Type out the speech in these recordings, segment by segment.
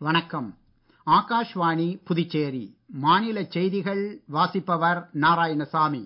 வணக்கம் ஆகாஷ்வாணி புதுச்சேரி மாநில செய்திகள் வாசிப்பவர் நாராயணசாமி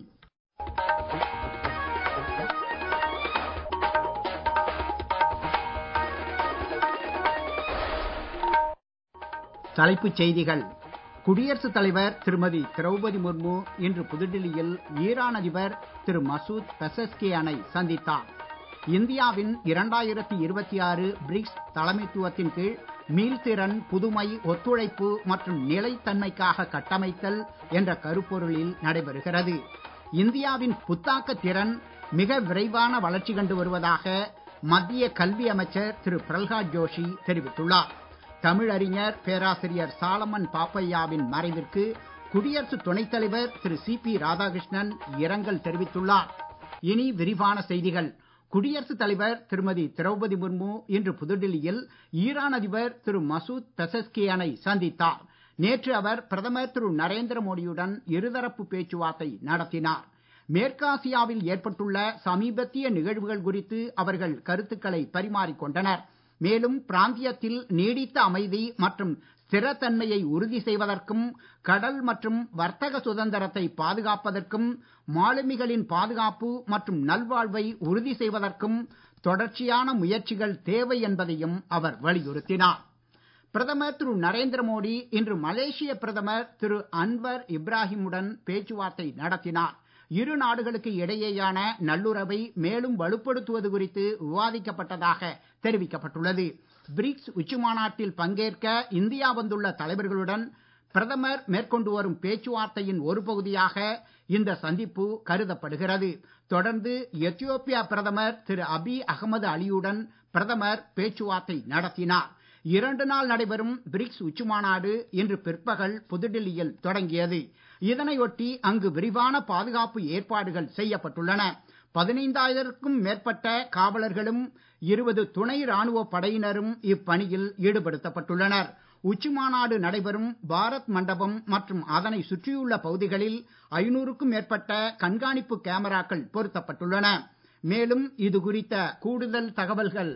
தலைப்புச் செய்திகள் குடியரசுத் தலைவர் திருமதி திரௌபதி முர்மு இன்று புதுடில்லியில் ஈரான் அதிபர் திரு மசூத் பெசஸ்கியானை சந்தித்தார் இந்தியாவின் இரண்டாயிரத்தி இருபத்தி ஆறு பிரிக்ஸ் தலைமைத்துவத்தின் கீழ் மீள்திறன் புதுமை ஒத்துழைப்பு மற்றும் நிலைத்தன்மைக்காக கட்டமைத்தல் என்ற கருப்பொருளில் நடைபெறுகிறது இந்தியாவின் புத்தாக்க திறன் மிக விரைவான வளர்ச்சி கண்டு வருவதாக மத்திய கல்வி அமைச்சர் திரு பிரல்ஹாத் ஜோஷி தெரிவித்துள்ளார் தமிழறிஞர் பேராசிரியர் சாலமன் பாப்பையாவின் மறைவிற்கு குடியரசு துணைத் தலைவர் திரு சி பி ராதாகிருஷ்ணன் இரங்கல் தெரிவித்துள்ளார் இனி விரிவான செய்திகள் குடியரசுத் தலைவர் திருமதி திரௌபதி முர்மு இன்று புதுடில்லியில் ஈரான் அதிபர் திரு மசூத் பெசஸ்கியானை சந்தித்தார் நேற்று அவர் பிரதமர் திரு நரேந்திர மோடியுடன் இருதரப்பு பேச்சுவார்த்தை நடத்தினார் மேற்காசியாவில் ஏற்பட்டுள்ள சமீபத்திய நிகழ்வுகள் குறித்து அவர்கள் கருத்துக்களை பரிமாறிக் கொண்டனர் மேலும் பிராந்தியத்தில் நீடித்த அமைதி மற்றும் ஸ்திரத்தன்மையை உறுதி செய்வதற்கும் கடல் மற்றும் வர்த்தக சுதந்திரத்தை பாதுகாப்பதற்கும் மாலுமிகளின் பாதுகாப்பு மற்றும் நல்வாழ்வை உறுதி செய்வதற்கும் தொடர்ச்சியான முயற்சிகள் தேவை என்பதையும் அவர் வலியுறுத்தினார் பிரதமர் திரு நரேந்திர மோடி இன்று மலேசிய பிரதமர் திரு அன்வர் இப்ராஹிமுடன் பேச்சுவார்த்தை நடத்தினார் இரு நாடுகளுக்கு இடையேயான நல்லுறவை மேலும் வலுப்படுத்துவது குறித்து விவாதிக்கப்பட்டதாக தெரிவிக்கப்பட்டுள்ளது பிரிக்ஸ் உச்சி மாநாட்டில் பங்கேற்க இந்தியா வந்துள்ள தலைவர்களுடன் பிரதமர் மேற்கொண்டு வரும் பேச்சுவார்த்தையின் ஒரு பகுதியாக இந்த சந்திப்பு கருதப்படுகிறது தொடர்ந்து எத்தியோப்பியா பிரதமர் திரு அபி அகமது அலியுடன் பிரதமர் பேச்சுவார்த்தை நடத்தினார் இரண்டு நாள் நடைபெறும் பிரிக்ஸ் உச்சி மாநாடு இன்று பிற்பகல் புதுடில்லியில் தொடங்கியது இதனையொட்டி அங்கு விரிவான பாதுகாப்பு ஏற்பாடுகள் செய்யப்பட்டுள்ளன பதினைந்தாயிரத்திற்கும் மேற்பட்ட காவலர்களும் இருபது துணை ராணுவ படையினரும் இப்பணியில் ஈடுபடுத்தப்பட்டுள்ளனர் உச்சி மாநாடு நடைபெறும் பாரத் மண்டபம் மற்றும் அதனை சுற்றியுள்ள பகுதிகளில் ஐநூறுக்கும் மேற்பட்ட கண்காணிப்பு கேமராக்கள் பொருத்தப்பட்டுள்ளன மேலும் இது குறித்த கூடுதல் தகவல்கள்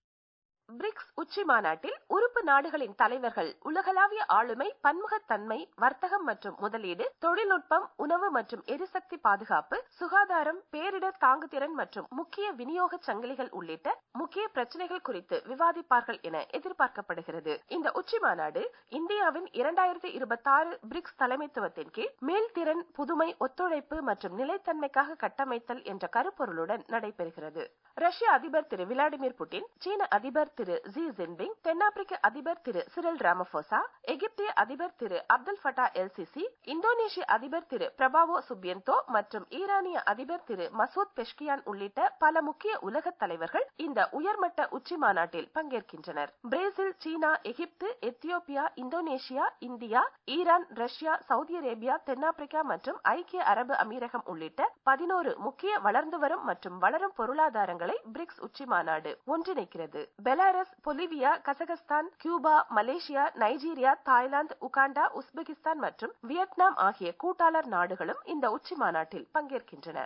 பிரிக்ஸ் உச்சி மாநாட்டில் உறுப்பு நாடுகளின் தலைவர்கள் உலகளாவிய ஆளுமை பன்முகத்தன்மை வர்த்தகம் மற்றும் முதலீடு தொழில்நுட்பம் உணவு மற்றும் எரிசக்தி பாதுகாப்பு சுகாதாரம் பேரிடர் தாங்குதிறன் மற்றும் முக்கிய விநியோக சங்கிலிகள் உள்ளிட்ட முக்கிய பிரச்சனைகள் குறித்து விவாதிப்பார்கள் என எதிர்பார்க்கப்படுகிறது இந்த உச்சி மாநாடு இந்தியாவின் இரண்டாயிரத்தி இருபத்தி ஆறு பிரிக்ஸ் தலைமைத்துவத்தின் கீழ் மேல்திறன் புதுமை ஒத்துழைப்பு மற்றும் நிலைத்தன்மைக்காக கட்டமைத்தல் என்ற கருப்பொருளுடன் நடைபெறுகிறது ரஷ்ய அதிபர் திரு விளாடிமிர் புட்டின் சீன அதிபர் திரு ஜி ஜின்பிங் தென்னாப்பிரிக்க அதிபர் திரு சிரில் ராமபோசா எகிப்திய அதிபர் திரு அப்துல் ஃபட்டா எல் சிசி இந்தோனேஷிய அதிபர் திரு பிரபாவோ சுபியந்தோ மற்றும் ஈரானிய அதிபர் திரு மசூத் பெஷ்கியான் உள்ளிட்ட பல முக்கிய உலக தலைவர்கள் இந்த உயர்மட்ட உச்சி மாநாட்டில் பங்கேற்கின்றனர் பிரேசில் சீனா Egypt Ethiopia Indonesia India Iran Russia Saudi Arabia தென்னாப்பிரிக்கா மற்றும் ஐக்கிய அரபு அமீரகம் உள்ளிட்ட பதினோரு முக்கிய வளர்ந்து வரும் மற்றும் வளரும் பொருளாதாரங்களை பிரிக்ஸ் உச்சி மாநாடு ஒன்றிணைக்கிறது Belarus Bolivia Kazakhstan Cuba Malaysia Nigeria Thailand Uganda Uzbekistan மற்றும் வியட்நாம் ஆகிய கூட்டாளர் நாடுகளும் இந்த உச்சி மாநாட்டில் பங்கேற்கின்றன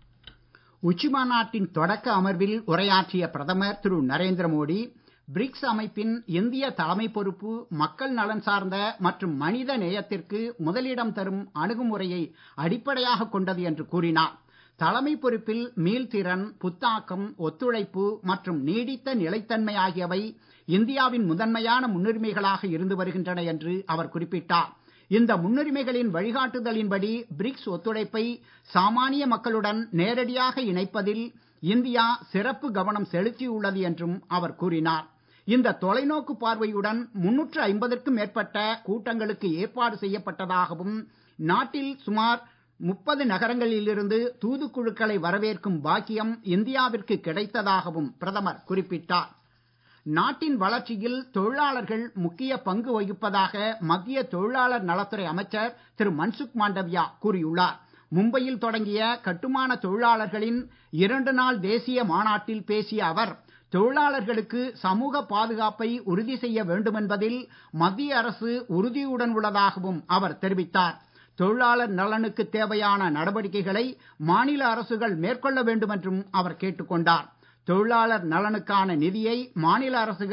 உச்சி மாநாட்டின் தொடக்க அமர்வில் உரையாற்றிய பிரதமர் திரு நரேந்திர மோடி பிரிக்ஸ் அமைப்பின் இந்திய தலைமை பொறுப்பு மக்கள் நலன் சார்ந்த மற்றும் மனித நேயத்திற்கு முதலிடம் தரும் அணுகுமுறையை அடிப்படையாக கொண்டது என்று கூறினார் தலைமை பொறுப்பில் மீள்திறன் புத்தாக்கம் ஒத்துழைப்பு மற்றும் நீடித்த நிலைத்தன்மை ஆகியவை இந்தியாவின் முதன்மையான முன்னுரிமைகளாக இருந்து வருகின்றன என்று அவர் குறிப்பிட்டார் இந்த முன்னுரிமைகளின் வழிகாட்டுதலின்படி பிரிக்ஸ் ஒத்துழைப்பை சாமானிய மக்களுடன் நேரடியாக இணைப்பதில் இந்தியா சிறப்பு கவனம் செலுத்தியுள்ளது என்றும் அவர் கூறினார் இந்த தொலைநோக்கு பார்வையுடன் முன்னூற்று ஐம்பதற்கும் மேற்பட்ட கூட்டங்களுக்கு ஏற்பாடு செய்யப்பட்டதாகவும் நாட்டில் சுமார் முப்பது நகரங்களிலிருந்து தூதுக்குழுக்களை வரவேற்கும் பாக்கியம் இந்தியாவிற்கு கிடைத்ததாகவும் பிரதமர் குறிப்பிட்டார் நாட்டின் வளர்ச்சியில் தொழிலாளர்கள் முக்கிய பங்கு வகிப்பதாக மத்திய தொழிலாளர் நலத்துறை அமைச்சர் திரு மன்சுக் மாண்டவியா கூறியுள்ளார் மும்பையில் தொடங்கிய கட்டுமான தொழிலாளர்களின் இரண்டு நாள் தேசிய மாநாட்டில் பேசிய அவர் தொழிலாளர்களுக்கு சமூக பாதுகாப்பை உறுதி செய்ய வேண்டுமென்பதில் மத்திய அரசு உறுதியுடன் உள்ளதாகவும் அவர் தெரிவித்தார் தொழிலாளர் நலனுக்கு தேவையான நடவடிக்கைகளை மாநில அரசுகள் மேற்கொள்ள வேண்டும் என்றும் அவர் கேட்டுக் கொண்டார் தொழிலாளர் நலனுக்கான நிதியை மாநில அரசுகள்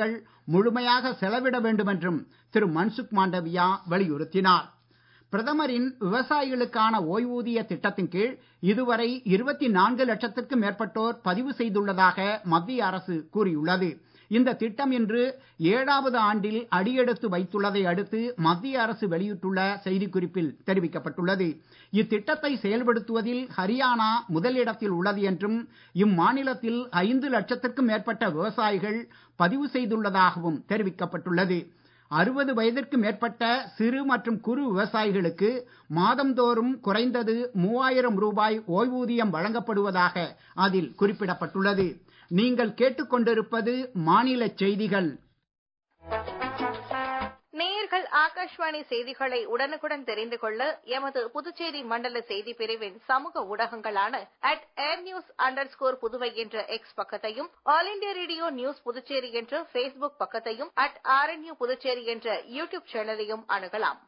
முழுமையாக செலவிட வேண்டும் என்றும் திரு மன்சுக் மாண்டவியா வலியுறுத்தினார் பிரதமரின் விவசாயிகளுக்கான ஓய்வூதிய திட்டத்தின் கீழ் இதுவரை இருபத்தி நான்கு லட்சத்திற்கும் மேற்பட்டோர் பதிவு செய்துள்ளதாக மத்திய அரசு கூறியுள்ளது இந்த திட்டம் இன்று ஏழாவது ஆண்டில் அடியெடுத்து வைத்துள்ளதை அடுத்து மத்திய அரசு வெளியிட்டுள்ள செய்திக்குறிப்பில் தெரிவிக்கப்பட்டுள்ளது இத்திட்டத்தை செயல்படுத்துவதில் ஹரியானா முதலிடத்தில் உள்ளது என்றும் இம்மாநிலத்தில் ஐந்து லட்சத்திற்கும் மேற்பட்ட விவசாயிகள் பதிவு செய்துள்ளதாகவும் தெரிவிக்கப்பட்டுள்ளது அறுபது வயதிற்கு மேற்பட்ட சிறு மற்றும் குறு விவசாயிகளுக்கு மாதந்தோறும் குறைந்தது மூவாயிரம் ரூபாய் ஓய்வூதியம் வழங்கப்படுவதாக அதில் குறிப்பிடப்பட்டுள்ளது நீங்கள் கேட்டுக்கொண்டிருப்பது மாநில செய்திகள் நேயர்கள் ஆகாஷ்வாணி செய்திகளை உடனுக்குடன் தெரிந்து கொள்ள எமது புதுச்சேரி மண்டல செய்தி பிரிவின் சமூக ஊடகங்களான at air news underscore Puduvai என்ற எக்ஸ் பக்கத்தையும் All India Radio News Puducherry என்ற பேஸ்புக் பக்கத்தையும் அட் ஆர்என்யூ புதுச்சேரி என்ற யூடியூப் சேனலையும் அணுகலாம்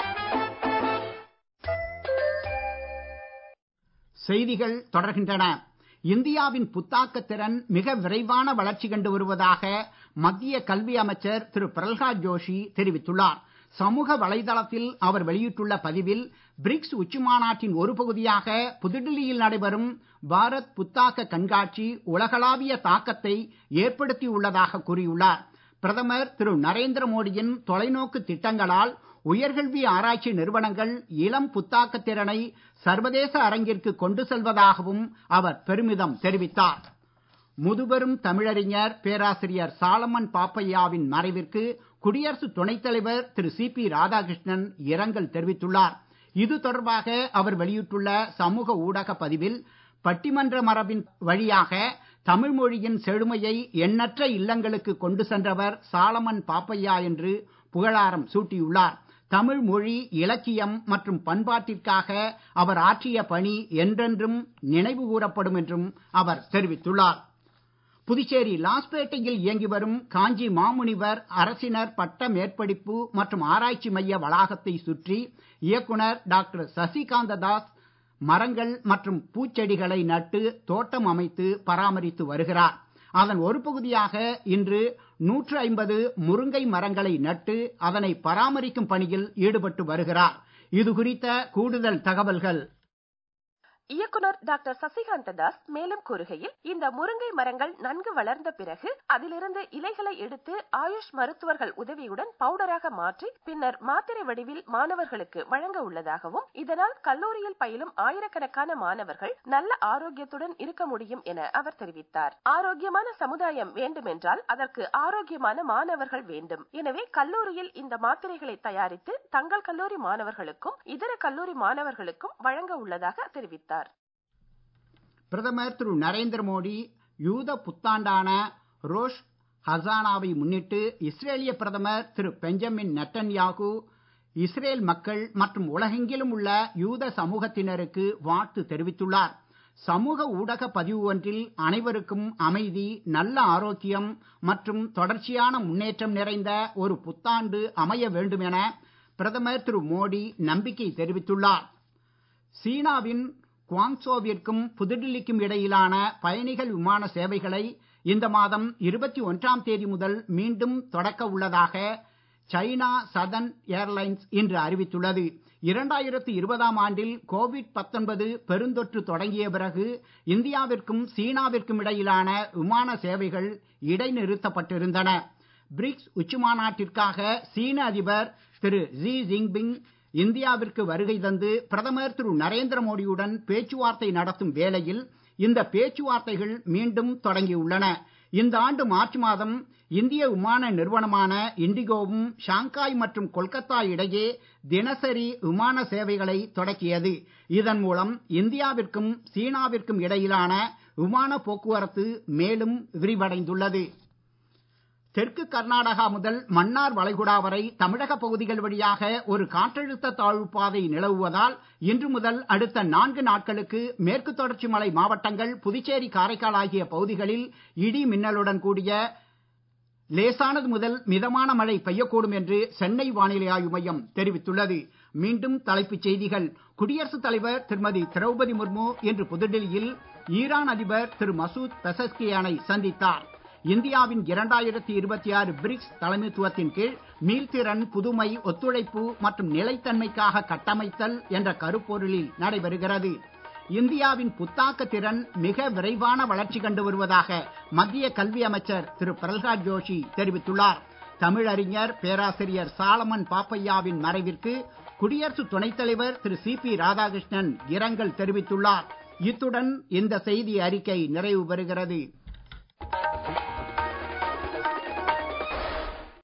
செய்திகள் தொடர்கின்றன இந்தியாவின் புத்தாக்க திறன் மிக விரைவான வளர்ச்சி கண்டு வருவதாக மத்திய கல்வி அமைச்சர் திரு பிரல்ஹாத் ஜோஷி தெரிவித்துள்ளார் சமூக வலைதளத்தில் அவர் வெளியிட்டுள்ள பதிவில் பிரிக்ஸ் உச்சி மாநாட்டின் ஒரு பகுதியாக புதுடில்லியில் நடைபெறும் பாரத் புத்தாக்க கண்காட்சி உலகளாவிய தாக்கத்தை ஏற்படுத்தியுள்ளதாக கூறியுள்ளார் பிரதமர் திரு நரேந்திர மோடியின் தொலைநோக்கு திட்டங்களால் உயர்கல்வி ஆராய்ச்சி நிறுவனங்கள் இளம் புத்தாக்க திறனை சர்வதேச அரங்கிற்கு கொண்டு செல்வதாகவும் அவர் பெருமிதம் தெரிவித்தார் முதுபெரும் தமிழறிஞர் பேராசிரியர் சாலமன் பாப்பையாவின் மறைவிற்கு குடியரசு துணைத் தலைவர் திரு சி பி ராதாகிருஷ்ணன் இரங்கல் தெரிவித்துள்ளார் இது தொடர்பாக அவர் வெளியிட்டுள்ள சமூக ஊடக பதிவில் பட்டிமன்ற மரபின் வழியாக தமிழ் மொழியின் செழுமையை எண்ணற்ற இல்லங்களுக்கு கொண்டு சென்றவர் சாலமன் பாப்பையா என்று புகழாரம் சூட்டியுள்ளார் தமிழ் மொழி இலக்கியம் மற்றும் பண்பாட்டிற்காக அவர் ஆற்றிய பணி என்றென்றும் நினைவு கூறப்படும் என்றும் அவர் தெரிவித்துள்ளார் புதுச்சேரி லாஸ்பேட்டையில் இயங்கி வரும் காஞ்சி மாமுனிவர் அரசினர் பட்ட மேற்படிப்பு மற்றும் ஆராய்ச்சி மைய வளாகத்தை சுற்றி இயக்குனர் டாக்டர் சசிகாந்த தாஸ் மரங்கள் மற்றும் பூச்செடிகளை நட்டு தோட்டம் அமைத்து பராமரித்து வருகிறார் அதன் ஒரு பகுதியாக இன்று நூற்று ஐம்பது முருங்கை மரங்களை நட்டு அதனை பராமரிக்கும் பணியில் ஈடுபட்டு வருகிறார் இது குறித்த கூடுதல் தகவல்கள் இயக்குனர் டாக்டர் சசிகாந்த தாஸ் மேலும் கூறுகையில் இந்த முருங்கை மரங்கள் நன்கு வளர்ந்த பிறகு அதிலிருந்து இலைகளை எடுத்து ஆயுஷ் மருத்துவர்கள் உதவியுடன் பவுடராக மாற்றி பின்னர் மாத்திரை வடிவில் மாணவர்களுக்கு வழங்க உள்ளதாகவும் இதனால் கல்லூரியில் பயிலும் ஆயிரக்கணக்கான மாணவர்கள் நல்ல ஆரோக்கியத்துடன் இருக்க முடியும் என அவர் தெரிவித்தார் ஆரோக்கியமான சமுதாயம் வேண்டுமென்றால் அதற்கு ஆரோக்கியமான மாணவர்கள் வேண்டும் எனவே கல்லூரியில் இந்த மாத்திரைகளை தயாரித்து தங்கள் கல்லூரி மாணவர்களுக்கும் இதர கல்லூரி மாணவர்களுக்கும் வழங்க உள்ளதாக தெரிவித்தார் பிரதமர் திரு நரேந்திர மோடி யூத புத்தாண்டான ரோஷ் ஹசானாவை முன்னிட்டு இஸ்ரேலிய பிரதமர் திரு பெஞ்சமின் நெட்டன்யாகு இஸ்ரேல் மக்கள் மற்றும் உலகெங்கிலும் உள்ள யூத சமூகத்தினருக்கு வாழ்த்து தெரிவித்துள்ளார் சமூக ஊடக பதிவு ஒன்றில் அனைவருக்கும் அமைதி நல்ல ஆரோக்கியம் மற்றும் தொடர்ச்சியான முன்னேற்றம் நிறைந்த ஒரு புத்தாண்டு அமைய வேண்டும் என பிரதமர் திரு மோடி நம்பிக்கை தெரிவித்துள்ளார் சீனாவின் குவாங்சோவிற்கும் புதுடில்லிக்கும் இடையிலான பயணிகள் விமான சேவைகளை இந்த மாதம் இருபத்தி ஒன்றாம் தேதி முதல் மீண்டும் தொடக்க உள்ளதாக சைனா சதன் ஏர்லைன்ஸ் இன்று அறிவித்துள்ளது இரண்டாயிரத்து இருபதாம் ஆண்டில் கோவிட் பத்தொன்பது பெருந்தொற்று தொடங்கிய பிறகு இந்தியாவிற்கும் சீனாவிற்கும் இடையிலான விமான சேவைகள் இடைநிறுத்தப்பட்டிருந்தன பிரிக்ஸ் உச்சி மாநாட்டிற்காக சீன அதிபர் திரு ஜி ஜின்பிங் இந்தியாவிற்கு வருகை தந்து பிரதமர் திரு நரேந்திர மோடியுடன் பேச்சுவார்த்தை நடத்தும் வேளையில் இந்த பேச்சுவார்த்தைகள் மீண்டும் தொடங்கியுள்ளன இந்த ஆண்டு மார்ச் மாதம் இந்திய விமான நிறுவனமான இண்டிகோவும் ஷாங்காய் மற்றும் கொல்கத்தா இடையே தினசரி விமான சேவைகளை தொடக்கியது இதன் மூலம் இந்தியாவிற்கும் சீனாவிற்கும் இடையிலான விமான போக்குவரத்து மேலும் விரிவடைந்துள்ளது தெற்கு கர்நாடகா முதல் மன்னார் வளைகுடா வரை தமிழக பகுதிகள் வழியாக ஒரு காற்றழுத்த தாழ்வு பாதை நிலவுவதால் இன்று முதல் அடுத்த நான்கு நாட்களுக்கு மேற்கு தொடர்ச்சி மலை மாவட்டங்கள் புதுச்சேரி காரைக்கால் ஆகிய பகுதிகளில் இடி மின்னலுடன் கூடிய லேசானது முதல் மிதமான மழை பெய்யக்கூடும் என்று சென்னை வானிலை ஆய்வு மையம் தெரிவித்துள்ளது மீண்டும் தலைப்புச் செய்திகள் குடியரசுத் தலைவர் திருமதி திரௌபதி முர்மு இன்று புதுடெல்லியில் ஈரான் அதிபர் திரு மசூத் பெசஸ்கியானை சந்தித்தார் இந்தியாவின் இரண்டாயிரத்தி இருபத்தி ஆறு பிரிக்ஸ் தலைமைத்துவத்தின் கீழ் மீள்திறன் புதுமை ஒத்துழைப்பு மற்றும் நிலைத்தன்மைக்காக கட்டமைத்தல் என்ற கருப்பொருளில் நடைபெறுகிறது இந்தியாவின் புத்தாக்க திறன் மிக விரைவான வளர்ச்சி கண்டு வருவதாக மத்திய கல்வி அமைச்சர் திரு பிரல்ஹாத் ஜோஷி தெரிவித்துள்ளார் தமிழறிஞர் பேராசிரியர் சாலமன் பாப்பையாவின் மறைவிற்கு குடியரசு துணைத் தலைவர் திரு சி பி ராதாகிருஷ்ணன் இரங்கல் தெரிவித்துள்ளார் இத்துடன் இந்த செய்தி அறிக்கை நிறைவு பெறுகிறது